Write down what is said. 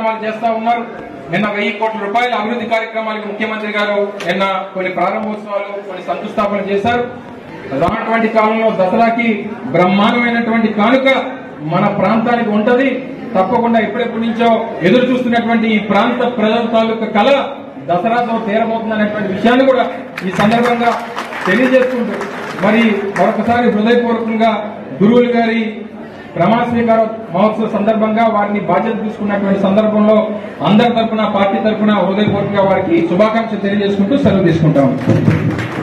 కార్యక్రమాలు చేస్తా ఉన్నారు నిన్న వెయ్యి కోట్ల రూపాయల అభివృద్ధి కార్యక్రమాలకు ముఖ్యమంత్రి గారు నిన్న కొన్ని ప్రారంభోత్సవాలు కొన్ని శంకుస్థాపన చేశారు రానటువంటి కాలంలో దసరాకి బ్రహ్మాండమైనటువంటి కానుక మన ప్రాంతానికి ఉంటది తప్పకుండా ఎప్పుడెప్పటి నుంచో ఎదురు చూస్తున్నటువంటి ఈ ప్రాంత ప్రజల తాలూకా కళ దసరాతో తీరబోతుందనేటువంటి విషయాన్ని కూడా ఈ సందర్భంగా తెలియజేసుకుంటూ మరి మరొకసారి హృదయపూర్వకంగా గురువులు గారి ప్రమాణ స్వీకార మహోత్సవ సందర్భంగా వారిని బాధ్యత తీసుకున్నటువంటి సందర్భంలో అందరి తరపున పార్టీ తరపున హృదయపూర్వకంగా వారికి శుభాకాంక్షలు తెలియజేసుకుంటూ సెలవు తీసుకుంటాం